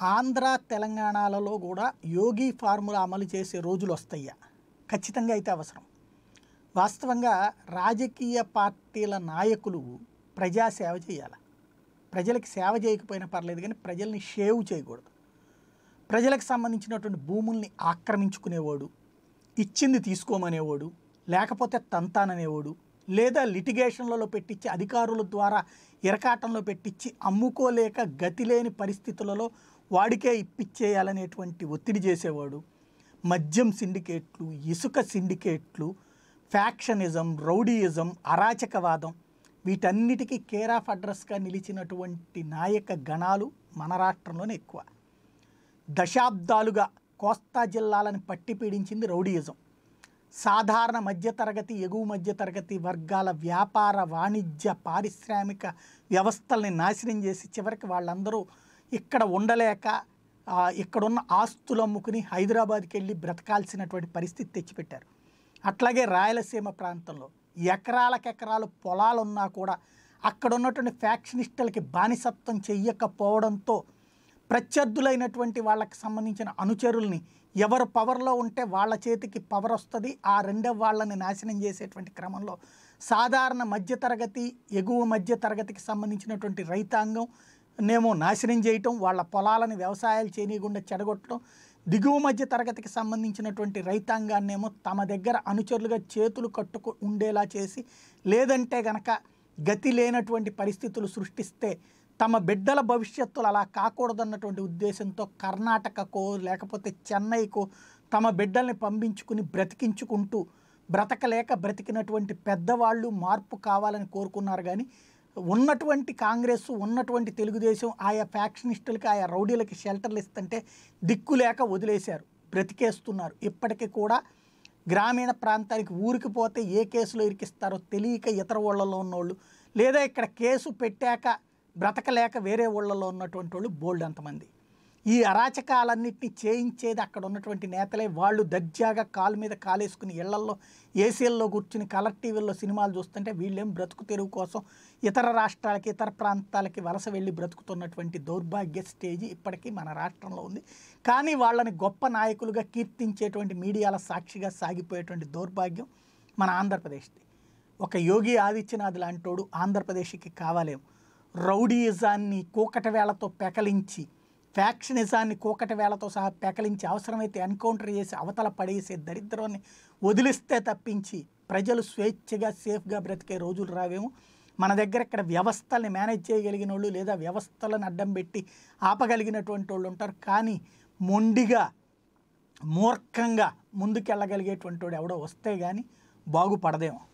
ఆంధ్ర తెలంగాణలలో కూడా యోగి ఫార్ములా అమలు చేసే రోజులు వస్తాయా ఖచ్చితంగా అయితే అవసరం వాస్తవంగా రాజకీయ పార్టీల నాయకులు ప్రజాసేవ చేయాలి ప్రజలకు సేవ చేయకపోయినా పర్లేదు కానీ ప్రజల్ని షేవ్ చేయకూడదు ప్రజలకు సంబంధించినటువంటి భూముల్ని ఆక్రమించుకునేవాడు ఇచ్చింది తీసుకోమనేవాడు లేకపోతే తంతాననేవాడు లేదా లిటిగేషన్లలో పెట్టించి అధికారుల ద్వారా ఇరకాటంలో పెట్టించి అమ్ముకోలేక గతి లేని పరిస్థితులలో వాడికే ఇప్పిచ్చేయాలనేటువంటి ఒత్తిడి చేసేవాడు మద్యం సిండికేట్లు ఇసుక సిండికేట్లు ఫ్యాక్షనిజం రౌడీయిజం అరాచకవాదం వీటన్నిటికీ కేర్ ఆఫ్ అడ్రస్గా నిలిచినటువంటి నాయక గణాలు మన రాష్ట్రంలోనే ఎక్కువ దశాబ్దాలుగా కోస్తా జిల్లాలను పట్టి పీడించింది రౌడీయిజం సాధారణ మధ్యతరగతి ఎగువ మధ్యతరగతి వర్గాల వ్యాపార వాణిజ్య పారిశ్రామిక వ్యవస్థల్ని నాశనం చేసి చివరికి వాళ్ళందరూ ఇక్కడ ఉండలేక ఆ, ఇక్కడున్న ఆస్తులు అమ్ముకుని హైదరాబాద్కి వెళ్ళి బ్రతకాల్సినటువంటి పరిస్థితి తెచ్చిపెట్టారు అట్లాగే రాయలసీమ ప్రాంతంలో ఎకరాలకెకరాలు పొలాలు ఉన్నా కూడా అక్కడ ఉన్నటువంటి ఫ్యాక్షనిస్టులకి బానిసత్వం చెయ్యకపోవడంతో ప్రత్యర్థులైనటువంటి వాళ్ళకి సంబంధించిన అనుచరుల్ని ఎవరు పవర్లో ఉంటే వాళ్ళ చేతికి పవర్ వస్తుంది ఆ రెండవ వాళ్ళని నాశనం చేసేటువంటి క్రమంలో సాధారణ మధ్యతరగతి ఎగువ మధ్యతరగతికి సంబంధించినటువంటి రైతాంగం నేమో నాశనం చేయటం వాళ్ళ పొలాలని వ్యవసాయాలు చేయనీయకుండా చెడగొట్టడం దిగువ మధ్య తరగతికి సంబంధించినటువంటి రైతాంగాన్నేమో తమ దగ్గర అనుచరులుగా చేతులు కట్టుకు ఉండేలా చేసి లేదంటే గనక గతి లేనటువంటి పరిస్థితులు సృష్టిస్తే తమ బిడ్డల భవిష్యత్తులు అలా కాకూడదన్నటువంటి ఉద్దేశంతో కర్ణాటకకో లేకపోతే చెన్నైకో తమ బిడ్డల్ని పంపించుకుని బ్రతికించుకుంటూ బ్రతకలేక బ్రతికినటువంటి పెద్దవాళ్ళు మార్పు కావాలని కోరుకున్నారు కానీ ఉన్నటువంటి కాంగ్రెస్ ఉన్నటువంటి తెలుగుదేశం ఆయా ఫ్యాక్షనిస్టులకి ఆయా రౌడీలకి షెల్టర్లు ఇస్తుంటే దిక్కు లేక వదిలేశారు బ్రతికేస్తున్నారు ఇప్పటికీ కూడా గ్రామీణ ప్రాంతానికి ఊరికి పోతే ఏ కేసులో ఇరికిస్తారో తెలియక ఇతర ఊళ్ళలో ఉన్నోళ్ళు లేదా ఇక్కడ కేసు పెట్టాక బ్రతకలేక వేరే ఊళ్ళలో ఉన్నటువంటి వాళ్ళు బోల్డ్ అంతమంది ఈ అరాచకాలన్నింటినీ చేయించేది అక్కడ ఉన్నటువంటి నేతలే వాళ్ళు దర్జాగా కాలు మీద కాలేసుకుని ఇళ్లల్లో ఏసీల్లో కూర్చుని కలర్ టీవీల్లో సినిమాలు చూస్తుంటే వీళ్ళేం బ్రతుకు తెరువు కోసం ఇతర రాష్ట్రాలకి ఇతర ప్రాంతాలకి వలస వెళ్ళి బ్రతుకుతున్నటువంటి దౌర్భాగ్య స్టేజ్ ఇప్పటికీ మన రాష్ట్రంలో ఉంది కానీ వాళ్ళని గొప్ప నాయకులుగా కీర్తించేటువంటి మీడియాల సాక్షిగా సాగిపోయేటువంటి దౌర్భాగ్యం మన ఆంధ్రప్రదేశ్ది ఒక యోగి ఆదిత్యనాథ్ లాంటోడు ఆంధ్రప్రదేశ్కి కావాలేమో రౌడీయిజాన్ని కూకట వేళతో పెకలించి ఫ్యాక్షనిజాన్ని కూకట వేళతో సహా పెకలించి అవసరమైతే ఎన్కౌంటర్ చేసి అవతల పడేసే దరిద్రాన్ని వదిలిస్తే తప్పించి ప్రజలు స్వేచ్ఛగా సేఫ్గా బ్రతికే రోజులు రావేమో మన దగ్గర ఇక్కడ వ్యవస్థల్ని మేనేజ్ చేయగలిగిన వాళ్ళు లేదా వ్యవస్థలను అడ్డం పెట్టి ఆపగలిగినటువంటి వాళ్ళు ఉంటారు కానీ మొండిగా మూర్ఖంగా ముందుకెళ్ళగలిగేటువంటి వాడు ఎవడో వస్తే కానీ బాగుపడదేమో